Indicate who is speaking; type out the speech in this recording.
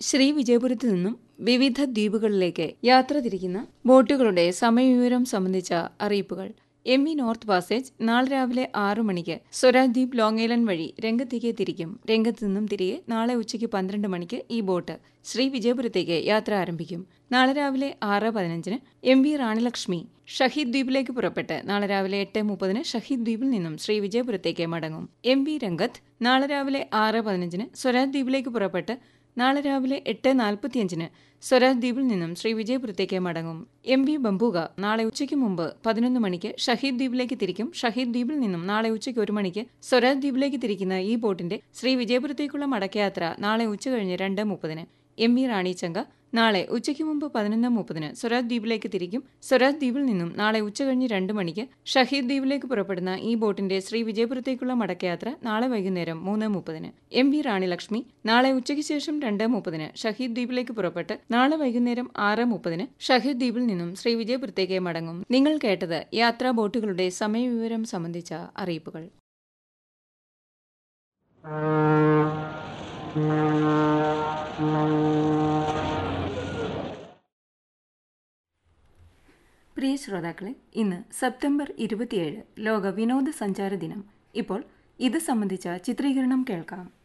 Speaker 1: ശ്രീ വിജയപുരത്ത് നിന്നും വിവിധ ദ്വീപുകളിലേക്ക് യാത്ര തിരിക്കുന്ന ബോട്ടുകളുടെ സമയവിവരം സംബന്ധിച്ച അറിയിപ്പുകൾ എം ഇ നോർത്ത് പാസേജ് നാളെ രാവിലെ ആറു മണിക്ക് സ്വരാജ്ദ്വീപ് ലോങ് ഐലൻഡ് വഴി രംഗത്തേക്ക് തിരിക്കും രംഗത്ത് നിന്നും തിരികെ നാളെ ഉച്ചയ്ക്ക് പന്ത്രണ്ട് മണിക്ക് ഈ ബോട്ട് ശ്രീ വിജയപുരത്തേക്ക് യാത്ര ആരംഭിക്കും നാളെ രാവിലെ ആറ് പതിനഞ്ചിന് എം വി റാണിലക്ഷ്മി ഷഹീദ് ദ്വീപിലേക്ക് പുറപ്പെട്ട് നാളെ രാവിലെ എട്ട് മുപ്പതിന് ഷഹീദ് ദ്വീപിൽ നിന്നും ശ്രീ വിജയപുരത്തേക്ക് മടങ്ങും എം വി രംഗത്ത് നാളെ രാവിലെ ആറ് പതിനഞ്ചിന് സ്വരാജ് ദ്വീപിലേക്ക് പുറപ്പെട്ട് നാളെ രാവിലെ എട്ട് നാൽപ്പത്തിയഞ്ചിന് സ്വരാജ് ദ്വീപിൽ നിന്നും ശ്രീ വിജയപുരത്തേക്ക് മടങ്ങും എം വി ബംബുക നാളെ ഉച്ചയ്ക്ക് മുമ്പ് പതിനൊന്ന് മണിക്ക് ഷഹീദ് ദ്വീപിലേക്ക് തിരിക്കും ഷഹീദ് ദ്വീപിൽ നിന്നും നാളെ ഉച്ചയ്ക്ക് ഒരു മണിക്ക് സ്വരാജ് ദ്വീപിലേക്ക് തിരിക്കുന്ന ഈ ബോട്ടിന്റെ ശ്രീ വിജയപുരത്തേക്കുള്ള മടക്കയാത്ര നാളെ ഉച്ചകഴിഞ്ഞ് രണ്ട് മുപ്പതിന് എം വി റാണിച്ചങ്ക നാളെ ഉച്ചയ്ക്ക് മുമ്പ് പതിനൊന്ന് മുപ്പതിന് സ്വരാജ് ദ്വീപിലേക്ക് തിരിക്കും സ്വരാജ് ദ്വീപിൽ നിന്നും നാളെ ഉച്ചകഴിഞ്ഞ് രണ്ട് മണിക്ക് ഷഹീദ് ദ്വീപിലേക്ക് പുറപ്പെടുന്ന ഈ ബോട്ടിന്റെ ശ്രീ വിജയപുരത്തേക്കുള്ള മടക്കയാത്ര നാളെ വൈകുന്നേരം മൂന്ന് മുപ്പതിന് എം വി റാണി ലക്ഷ്മി നാളെ ഉച്ചയ്ക്ക് ശേഷം രണ്ട് മുപ്പതിന് ഷഹീദ് ദ്വീപിലേക്ക് പുറപ്പെട്ട് നാളെ വൈകുന്നേരം ആറ് മുപ്പതിന് ഷഹീദ് ദ്വീപിൽ നിന്നും ശ്രീ വിജയപുരത്തേക്ക് മടങ്ങും നിങ്ങൾ കേട്ടത് യാത്രാ ബോട്ടുകളുടെ സമയവിവരം സംബന്ധിച്ച അറിയിപ്പുകൾ പ്രിയ ശ്രോതാക്കളെ ഇന്ന് സെപ്റ്റംബർ ഇരുപത്തിയേഴ് ലോക വിനോദസഞ്ചാര ദിനം ഇപ്പോൾ ഇത് സംബന്ധിച്ച ചിത്രീകരണം കേൾക്കാം